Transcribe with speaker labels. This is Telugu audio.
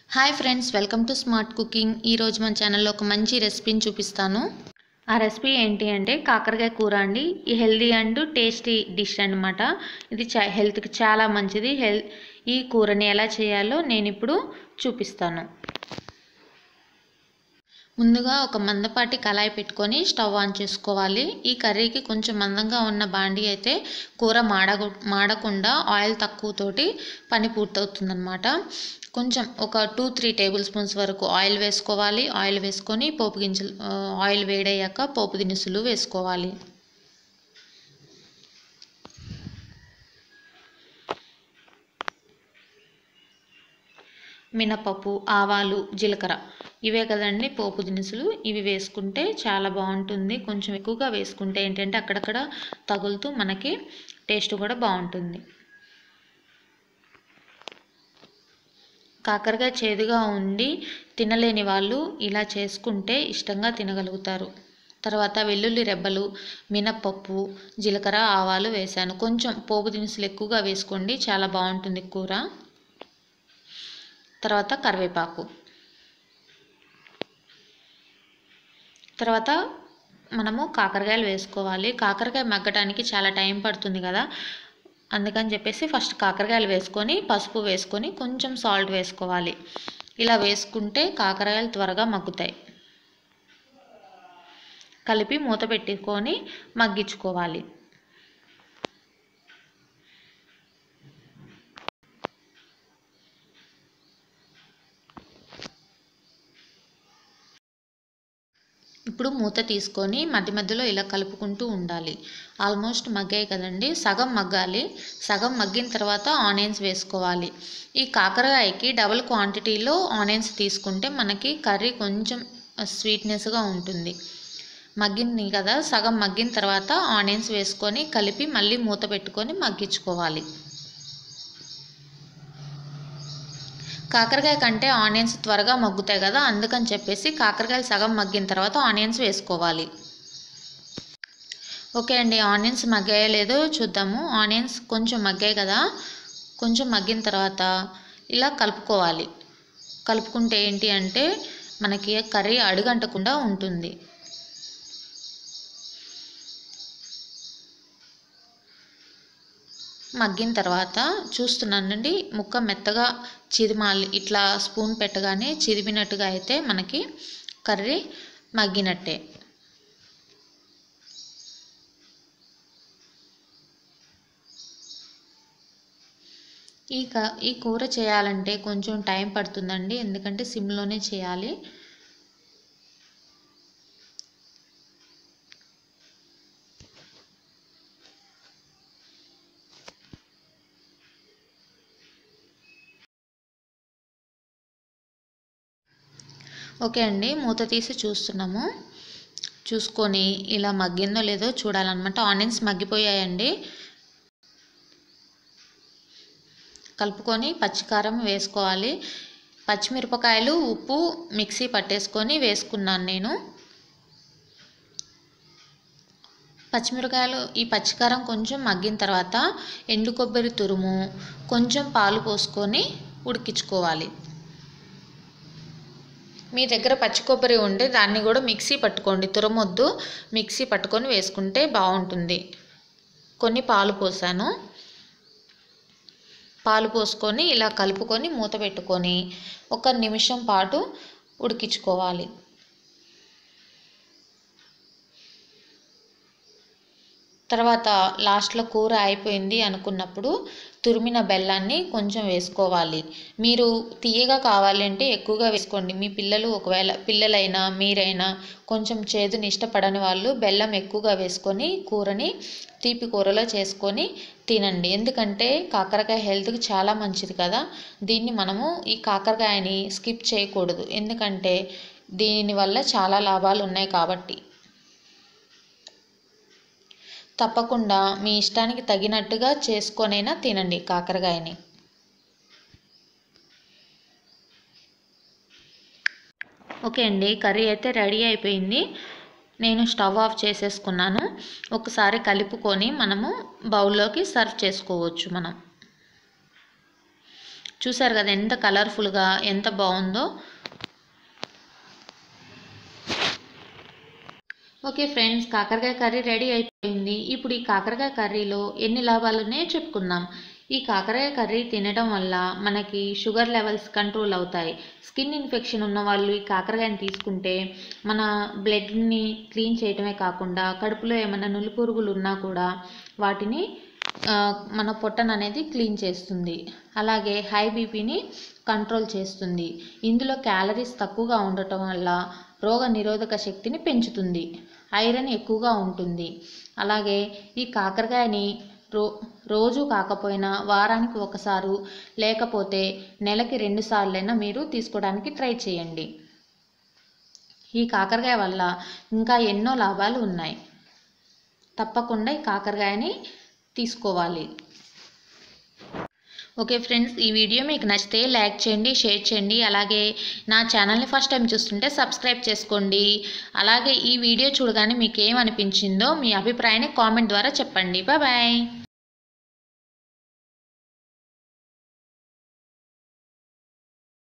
Speaker 1: hi friends welcome to smart cooking ఈరోజు మన ఛానల్లో ఒక మంచి రెసిపీని చూపిస్తాను ఆ రెసిపీ ఏంటి అంటే కాకరకాయ కూర అండి ఈ హెల్దీ అండ్ టేస్టీ డిష్ అన్నమాట ఇది చా హెల్త్కి చాలా మంచిది హెల్ ఈ కూరని ఎలా చేయాలో నేను ఇప్పుడు చూపిస్తాను ముందుగా ఒక మందపాటి కళాయి పెట్టుకొని స్టవ్ ఆన్ చేసుకోవాలి ఈ కర్రీకి కొంచెం మందంగా ఉన్న బాండి అయితే కూర మాడగు మాడకుండా ఆయిల్ తక్కువతోటి పని పూర్తవుతుందన్నమాట కొంచెం ఒక టూ త్రీ టేబుల్ స్పూన్స్ వరకు ఆయిల్ వేసుకోవాలి ఆయిల్ వేసుకొని పోపు గింజలు ఆ, ఆయిల్ వేడయ్యాక పోపు దినుసులు వేసుకోవాలి మినపప్పు ఆవాలు జీలకర్ర ఇవే కదండి పోపు దినుసులు ఇవి వేసుకుంటే చాలా బాగుంటుంది కొంచెం ఎక్కువగా వేసుకుంటే ఏంటంటే అక్కడక్కడ తగులుతూ మనకి టేస్ట్ కూడా బాగుంటుంది కాకరకాయ చేదుగా ఉండి తినలేని వాళ్ళు ఇలా చేసుకుంటే ఇష్టంగా తినగలుగుతారు తర్వాత వెల్లుల్లి రెబ్బలు మినప్పప్పు జీలకర్ర ఆవాలు వేశాను కొంచెం పోపు దినుసులు ఎక్కువగా వేసుకోండి చాలా బాగుంటుంది కూర తర్వాత కరివేపాకు తర్వాత మనము కాకరకాయలు వేసుకోవాలి కాకరకాయ మగ్గడానికి చాలా టైం పడుతుంది కదా అందుకని చెప్పేసి ఫస్ట్ కాకరకాయలు వేసుకొని పసుపు వేసుకొని కొంచెం సాల్ట్ వేసుకోవాలి ఇలా వేసుకుంటే కాకరకాయలు త్వరగా మగ్గుతాయి కలిపి మూత పెట్టుకొని మగ్గించుకోవాలి ఇప్పుడు మూత తీసుకొని మధ్య మధ్యలో ఇలా కలుపుకుంటూ ఉండాలి ఆల్మోస్ట్ మగ్గాయి కదండి సగం మగ్గాలి సగం మగ్గిన తర్వాత ఆనియన్స్ వేసుకోవాలి ఈ కాకరకాయకి డబుల్ క్వాంటిటీలో ఆనియన్స్ తీసుకుంటే మనకి కర్రీ కొంచెం స్వీట్నెస్గా ఉంటుంది మగ్గింది కదా సగం మగ్గిన తర్వాత ఆనియన్స్ వేసుకొని కలిపి మళ్ళీ మూత పెట్టుకొని మగ్గించుకోవాలి కాకరకాయ కంటే ఆనియన్స్ త్వరగా మగ్గుతాయి కదా అందుకని చెప్పేసి కాకరకాయలు సగం మగ్గిన తర్వాత ఆనియన్స్ వేసుకోవాలి ఓకే అండి ఆనియన్స్ మగ్గాయో లేదో చూద్దాము ఆనియన్స్ కొంచెం మగ్గాయి కదా కొంచెం మగ్గిన తర్వాత ఇలా కలుపుకోవాలి కలుపుకుంటే ఏంటి అంటే మనకి కర్రీ అడుగంటకుండా ఉంటుంది మగ్గిన తర్వాత చూస్తున్నానండి ముక్క మెత్తగా చిదిమాలి ఇట్లా స్పూన్ పెట్టగానే చిదిమినట్టుగా అయితే మనకి కర్రీ మగ్గినట్టే ఈ క ఈ కూర చేయాలంటే కొంచెం టైం పడుతుందండి ఎందుకంటే సిమ్లోనే చేయాలి ఓకే అండి మూత తీసి చూస్తున్నాము చూసుకొని ఇలా మగ్గిందో లేదో చూడాలన్నమాట ఆనియన్స్ మగ్గిపోయాయండి కలుపుకొని పచ్చికారం వేసుకోవాలి పచ్చిమిరపకాయలు ఉప్పు మిక్సీ పట్టేసుకొని వేసుకున్నాను నేను పచ్చిమిరకాయలు ఈ పచ్చికారం కొంచెం మగ్గిన తర్వాత ఎండు కొబ్బరి తురుము కొంచెం పాలు పోసుకొని ఉడికించుకోవాలి మీ దగ్గర పచ్చి కొబ్బరి ఉంటే దాన్ని కూడా మిక్సీ పట్టుకోండి తురమొద్దు మిక్సీ పట్టుకొని వేసుకుంటే బాగుంటుంది కొన్ని పాలు పోసాను పాలు పోసుకొని ఇలా కలుపుకొని మూత పెట్టుకొని ఒక నిమిషం పాటు ఉడికించుకోవాలి తర్వాత లాస్ట్లో కూర అయిపోయింది అనుకున్నప్పుడు తురిమిన బెల్లాన్ని కొంచెం వేసుకోవాలి మీరు తీయగా కావాలంటే ఎక్కువగా వేసుకోండి మీ పిల్లలు ఒకవేళ పిల్లలైనా మీరైనా కొంచెం చేదుని ఇష్టపడని వాళ్ళు బెల్లం ఎక్కువగా వేసుకొని కూరని తీపి కూరలో చేసుకొని తినండి ఎందుకంటే కాకరకాయ హెల్త్కి చాలా మంచిది కదా దీన్ని మనము ఈ కాకరకాయని స్కిప్ చేయకూడదు ఎందుకంటే దీనివల్ల చాలా లాభాలు ఉన్నాయి కాబట్టి తప్పకుండా మీ ఇష్టానికి తగినట్టుగా చేసుకొనైనా తినండి కాకరకాయని ఓకే అండి కర్రీ అయితే రెడీ అయిపోయింది నేను స్టవ్ ఆఫ్ చేసేసుకున్నాను ఒకసారి కలుపుకొని మనము బౌల్లోకి సర్వ్ చేసుకోవచ్చు మనం చూసారు కదా ఎంత కలర్ఫుల్గా ఎంత బాగుందో ఓకే ఫ్రెండ్స్ కాకరకాయ కర్రీ రెడీ అయిపోయింది ఇప్పుడు ఈ కాకరకాయ కర్రీలో ఎన్ని లాభాలు ఉన్నాయో చెప్పుకుందాం ఈ కాకరకాయ కర్రీ తినడం వల్ల మనకి షుగర్ లెవెల్స్ కంట్రోల్ అవుతాయి స్కిన్ ఇన్ఫెక్షన్ ఉన్న వాళ్ళు ఈ కాకరకాయని తీసుకుంటే మన బ్లడ్ని క్లీన్ చేయటమే కాకుండా కడుపులో ఏమైనా నులిపురుగులు ఉన్నా కూడా వాటిని ఆ, మన పొట్టను అనేది క్లీన్ చేస్తుంది అలాగే హై బీపీని కంట్రోల్ చేస్తుంది ఇందులో క్యాలరీస్ తక్కువగా ఉండటం వల్ల రోగ నిరోధక శక్తిని పెంచుతుంది ఐరన్ ఎక్కువగా ఉంటుంది అలాగే ఈ కాకరకాయని రో రోజు కాకపోయినా వారానికి ఒకసారి లేకపోతే నెలకి రెండు సార్లైనా మీరు తీసుకోవడానికి ట్రై చేయండి ఈ కాకరకాయ వల్ల ఇంకా ఎన్నో లాభాలు ఉన్నాయి తప్పకుండా ఈ కాకరకాయని తీసుకోవాలి ఓకే ఫ్రెండ్స్ ఈ వీడియో మీకు నచ్చితే లైక్ చేయండి షేర్ చేయండి అలాగే నా ఛానల్ని ఫస్ట్ టైం చూస్తుంటే సబ్స్క్రైబ్ చేసుకోండి అలాగే ఈ వీడియో చూడగానే మీకు ఏమనిపించిందో మీ అభిప్రాయాన్ని కామెంట్ ద్వారా చెప్పండి బాయ్